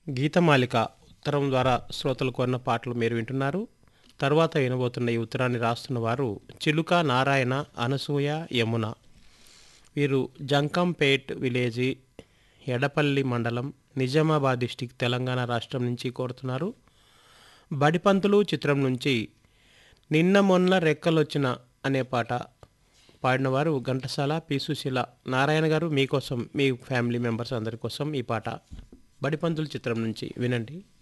గీతమాలిక ఉత్తరం ద్వారా శ్రోతలు కొన్న పాటలు మీరు వింటున్నారు తర్వాత వినబోతున్న ఈ ఉత్తరాన్ని రాస్తున్న వారు చిలుక నారాయణ అనసూయ యమున వీరు జంకంపేట్ విలేజీ ఎడపల్లి మండలం నిజామాబాద్ డిస్టిక్ తెలంగాణ రాష్ట్రం నుంచి కోరుతున్నారు బడిపంతులు చిత్రం నుంచి నిన్న మొన్న రెక్కలొచ్చిన అనే పాట పాడినవారు ఘంటసాల పి సుశీల నారాయణ గారు మీకోసం మీ ఫ్యామిలీ మెంబర్స్ అందరి కోసం ఈ పాట బడిపంతులు చిత్రం నుంచి వినండి